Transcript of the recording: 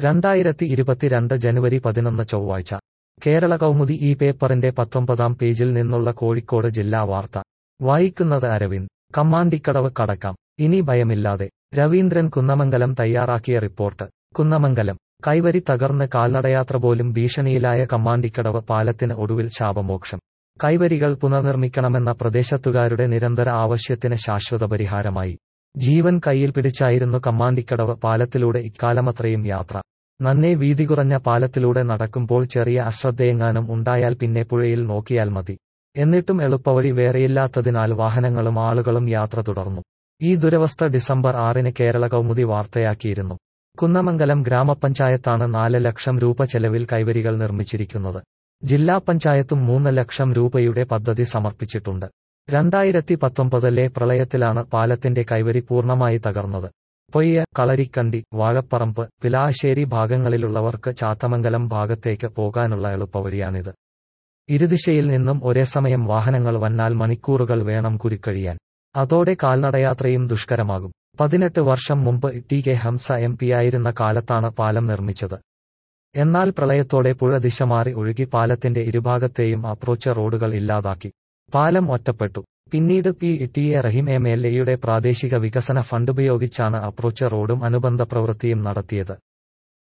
രണ്ടായിരത്തി ഇരുപത്തിരണ്ട് ജനുവരി പതിനൊന്ന് ചൊവ്വാഴ്ച കേരള കൗമുദി ഈ പേപ്പറിന്റെ പത്തൊമ്പതാം പേജിൽ നിന്നുള്ള കോഴിക്കോട് ജില്ലാ വാർത്ത വായിക്കുന്നത് അരവിന്ദ് കമ്മാണ്ടിക്കടവ് കടക്കാം ഇനി ഭയമില്ലാതെ രവീന്ദ്രൻ കുന്നമംഗലം തയ്യാറാക്കിയ റിപ്പോർട്ട് കുന്നമംഗലം കൈവരി തകർന്ന് കാൽനടയാത്ര പോലും ഭീഷണിയിലായ കമ്മാണ്ടിക്കടവ് പാലത്തിന് ഒടുവിൽ ശാപമോക്ഷം കൈവരികൾ പുനർനിർമ്മിക്കണമെന്ന പ്രദേശത്തുകാരുടെ നിരന്തര ആവശ്യത്തിന് ശാശ്വത പരിഹാരമായി ജീവൻ കയ്യിൽ പിടിച്ചായിരുന്നു കമ്മാണ്ടിക്കടവ് പാലത്തിലൂടെ ഇക്കാലമത്രയും യാത്ര നന്നേ വീതി കുറഞ്ഞ പാലത്തിലൂടെ നടക്കുമ്പോൾ ചെറിയ അശ്രദ്ധയെങ്ങാനും ഉണ്ടായാൽ പിന്നെ പുഴയിൽ നോക്കിയാൽ മതി എന്നിട്ടും എളുപ്പവഴി വേറെയില്ലാത്തതിനാൽ വാഹനങ്ങളും ആളുകളും യാത്ര തുടർന്നു ഈ ദുരവസ്ഥ ഡിസംബർ ആറിന് കേരള കൗമുദി വാർത്തയാക്കിയിരുന്നു കുന്നമംഗലം ഗ്രാമപഞ്ചായത്താണ് നാല് ലക്ഷം രൂപ ചെലവിൽ കൈവരികൾ നിർമ്മിച്ചിരിക്കുന്നത് ജില്ലാ പഞ്ചായത്തും മൂന്ന് ലക്ഷം രൂപയുടെ പദ്ധതി സമർപ്പിച്ചിട്ടുണ്ട് രണ്ടായിരത്തി പത്തൊമ്പതിലെ പ്രളയത്തിലാണ് പാലത്തിന്റെ കൈവരി പൂർണ്ണമായി തകർന്നത് പൊയ്യ കളരിക്കണ്ടി വാഴപ്പറമ്പ് പിലാശ്ശേരി ഭാഗങ്ങളിലുള്ളവർക്ക് ചാത്തമംഗലം ഭാഗത്തേക്ക് പോകാനുള്ള എളുപ്പവഴിയാണിത് ഇരുദിശയിൽ നിന്നും ഒരേ സമയം വാഹനങ്ങൾ വന്നാൽ മണിക്കൂറുകൾ വേണം കുരുക്കഴിയാൻ അതോടെ കാൽനടയാത്രയും ദുഷ്കരമാകും പതിനെട്ട് വർഷം മുമ്പ് ടി കെ ഹംസ എം പിയായിരുന്ന കാലത്താണ് പാലം നിർമ്മിച്ചത് എന്നാൽ പ്രളയത്തോടെ പുഴ ദിശ മാറി ഒഴുകി പാലത്തിന്റെ ഇരുഭാഗത്തെയും അപ്രോച്ച് റോഡുകൾ ഇല്ലാതാക്കി പാലം ഒറ്റപ്പെട്ടു പിന്നീട് P T A Rahim M L എയുടെ പ്രാദേശിക വികസന ഫണ്ടുപയോഗിച്ചാണ് അപ്രോച്ച് റോഡും അനുബന്ധ പ്രവൃത്തിയും നടത്തിയത്